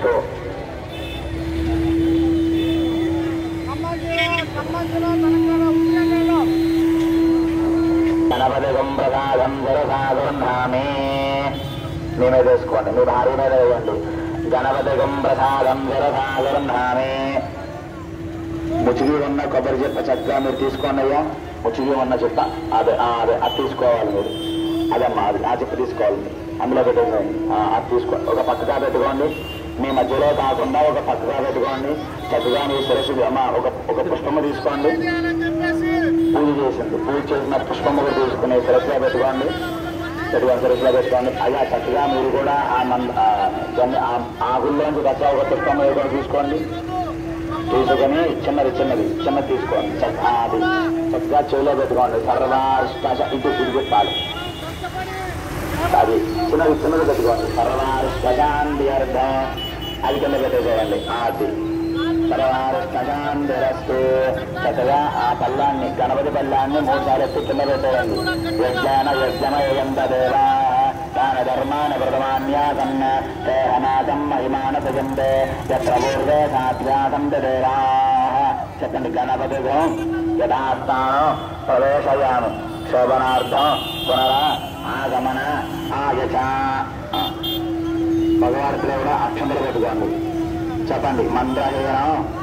సిద్ధిరస్తు గణపతిగం ప్రసాదం జరసాగృహామే మీ మీద వేసుకోండి మీ భార్య మీద వేయండి గణపతిగం ప్రసాదం జరసాగృహామే ముచ్చిగి ఉన్న కొబ్బరి చెప్ప చక్కగా మీరు తీసుకోండి అయ్యా ముచ్చిగి ఉన్న చెప్ప అదే ఆ, అదే అది తీసుకోవాలి మీరు అదమ్మా అది ఆ చెప్ప తీసుకోవాలి మీరు. అందులో పెట్టేసేయండి ఆ, అది తీసుకో ఒక పక్కగా పెట్టుకోండి మీ మధ్యలో కాకుండా ఒక పక్కగా పెట్టుకోండి చక్కగా మీ శిరస్సు అమ్మ ఒక ఒక పుష్పము తీసుకోండి పూజ చేసింది పూజ చేసిన పుష్పం ఒకటి తీసుకుని శిరస్సులో పెట్టుకోండి పెట్టుకొని శిరస్సులో పెట్టుకోండి అయ్యా చక్కగా మీరు కూడా ఆ మంద ఆ దాన్ని ఆ- ఆకుల్లోంచి దశ ఒక పుష్పం ఏదో తీసుకోండి తీసుకొని చిన్నది చిన్నది చిన్నది తీసుకోండి చక్క ఆ, అది చక్కగా చెవిలో పెట్టుకోండి సర్వాష్ట ఇటు ఇది పెట్టాలి అది చిన్నది చిన్నది పెట్టుకోండి సర్వాష్టాంతి అర్థం అది కింద పెట్టేసేయండి ఆ, అది సర్వాష్టాంతి రస్తు చక్కగా ఆ పల్లాన్ని గణపతి పల్లాన్ని మూడు సార్లు ఎత్తి కింద పెట్టేయండి యజ్ఞాన యజ్ఞమయంత దేవా దాన ధర్మాన వ్రతమాన్యాసన్న దేహనాథం మహిమాన భజంతే యత్ర పూర్వే సాధ్యాతం దేవా చెప్పండి గణపతిగం యథాస్థానం ప్రవేశయాను శోభనార్థం పునర ఆగమన ఆయచ భగవాన్ కూడా అక్షంతలు పెట్టుకోండి చెప్పండి మంత్రహీనం